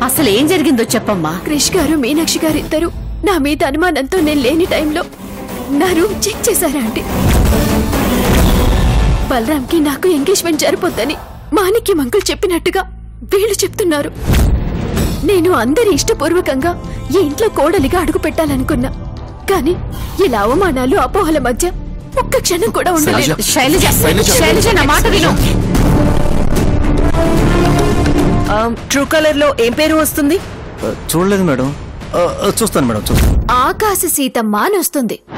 అసలు ఏం జరిగిందో చెప్పమ్మా క్రిష్ గారు మీనాక్షి గారు ఇద్దరు నా మీద అనుమానంతో నేను లేని టైంలో నా రూమ్ చెక్ చేశారా అండి బలరాంకి నాకు ఎంగేజ్మెంట్ జరిపోద్దని మాణిక్యం అంకుల్ చెప్పినట్టుగా వీళ్ళు చెప్తున్నారు నేను అందరి ఇష్టపూర్వకంగా ఈ ఇంట్లో కోడలిగా అడుగు పెట్టాలనుకున్నా కానీ ఇలా అవమానాలు అపోహల మధ్య ఒక్క క్షణం కూడా ఉండలేదు శైలజ శైలజ. శైలజ నా మాట విను ట్రూ కలర్ లో ఏం పేరు వస్తుంది చూడలేదు మేడం ఆ, ఆ, చూస్తాను మేడం చూస్తాను ఆకాశ సీతమ్మ అని వస్తుంది